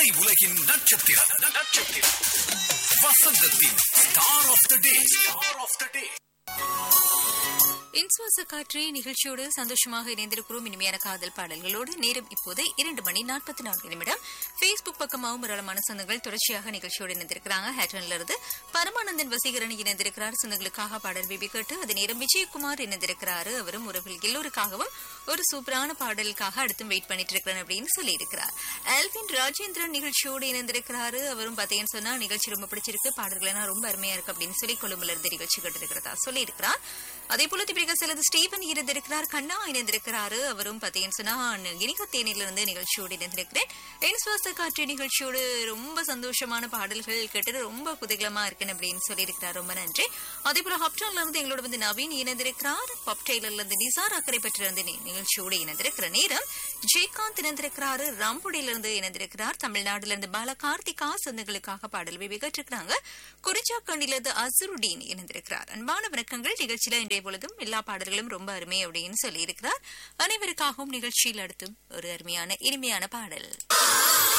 உலகின் நட்சத்திரம் நட்சத்திரம் வசந்தத்தின் star of the day star of the day இன்சுவாச காற்றே நிகழ்ச்சியோடு சந்தோஷமாக இணைந்திருக்கிறோம் இனிமையான காதல் பாடல்களோடு நேரம் இப்போது இரண்டு மணி நாற்பத்தி நான்கு நிமிடம் பேஸ்புக் பக்கமாகவும் ஏராளமான சொந்தங்கள் தொடர்ச்சியாக நிகழ்ச்சியோடு இணைந்திருக்கிறாங்க ஹேட்டன்ல இருந்து பரமானந்தன் வசீகரன் இணைந்திருக்கிறார் சொந்தங்களுக்காக பாடல் பிபி கேட்டு அதே நேரம் விஜயகுமார் இணைந்திருக்கிறாரு அவரும் உறவில் எல்லோருக்காகவும் ஒரு சூப்பரான பாடலுக்காக அடுத்தும் வெயிட் பண்ணிட்டு இருக்கிறேன் அப்படின்னு சொல்லி இருக்கிறார் ஆல்வின் ராஜேந்திரன் நிகழ்ச்சியோடு இணைந்திருக்கிறாரு அவரும் பார்த்தீங்கன்னு சொன்னா நிகழ்ச்சி ரொம்ப பிடிச்சிருக்கு பாடல்கள் எல்லாம் ரொம்ப அருமையா இருக்கு அப்படின்னு சொல்லி கொழும்புல இருந்து நிகழ்ச்சி கேட்டு இருக்கிறதா சொல்லி இருக்கிறார் அதே போல திபிரிக செல்லது ஸ்டீவன் இணைந்திருக்கிறார் கண்ணா இணைந்திருக்கிறாரு அவரும் பார்த்தீங்கன்னு சொன்னா இனிக தேனில இருந்து நிகழ்ச்சியோடு இணைந்திருக்கிறேன் என் சுவாச காற்று நிகழ்ச்சியோடு ரொம்ப சந்தோஷமான பாடல்கள் கேட்டு ரொம்ப குதூகலமா இருக்கேன் அப்படின்னு சொல்லியிருக்கிறார் ரொம்ப நன்றி அதே போல ஹப்டான்ல இருந்து எங்களோட வந்து நவீன் இணைந்திருக்கிறார் பப் டெய்லர்ல இருந்து நிசார் அக்கறை பெற்று இருந்து நி- நிகழ்ச்சியோடு இணைந்திருக்கிற நேரம் ஜெயகாந்த் இணைந்திருக்கிறாரு ராம்புடியில இருந்து இணைந்திருக்கிறார் தமிழ்நாடுல இருந்து பால கார்த்திகா சொந்தங்களுக்காக பாடல் விகற்றிருக்கிறாங்க குறிச்சாக்கண்டில இருந்து அசருடீன் இணைந்திருக்கிறார் அன்பான வணக்கங்கள் நிகழ்ச்சியில இன்றைய பொழுதும் எல்லா பாடல்களும் ரொம்ப அருமை அப்படின்னு சொல்லி இருக்கிறார் அனைவருக்காகவும் நிகழ்ச்சியில் அடுத்தும் ஒரு அருமையான இனிமையான பாடல்